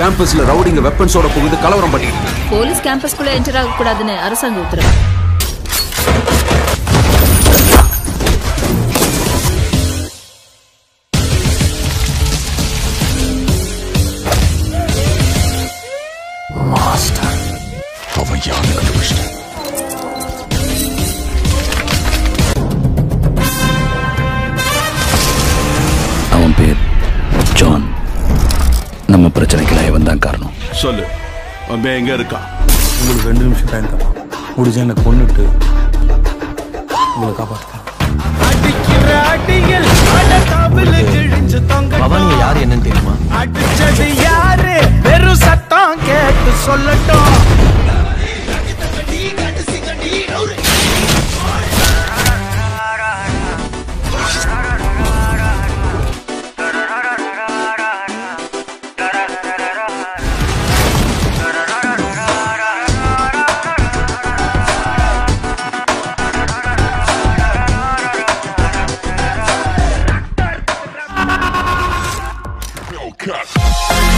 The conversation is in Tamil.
கேம்பஸ்ல ரவுடிங்க வெப்பன்ஸோட புகுந்து கலவரம் பண்ணிட்டு இருக்காங்க. போலீஸ் கேம்பஸ்குள்ள என்டர் ஆக கூடாதுன்னு அரசாங்க உத்தரவு மாஸ்டர் அவன் யாரு கண்டுபிடிச்சிட்டான் அவன் பேர் ஜான் நம்ம பிரச்சனைக்கெல்லாம் இவன் தான் காரணம் சொல்லு அம்பே எங்க இருக்கா உங்களுக்கு ரெண்டு நிமிஷம் டைம் தரோம் முடிஞ்ச என்னை கொண்டுட்டு உங்களை காப்பாற்றுறேன் அடிக்கிற அடியில் அடகாவில் கிழிஞ்சு தொங்க பவானி யார் என்னன்னு தெரியுமா அடிச்சது யாரு வெறும் சத்தம் கேட்டு சொல்லட்டும் cut.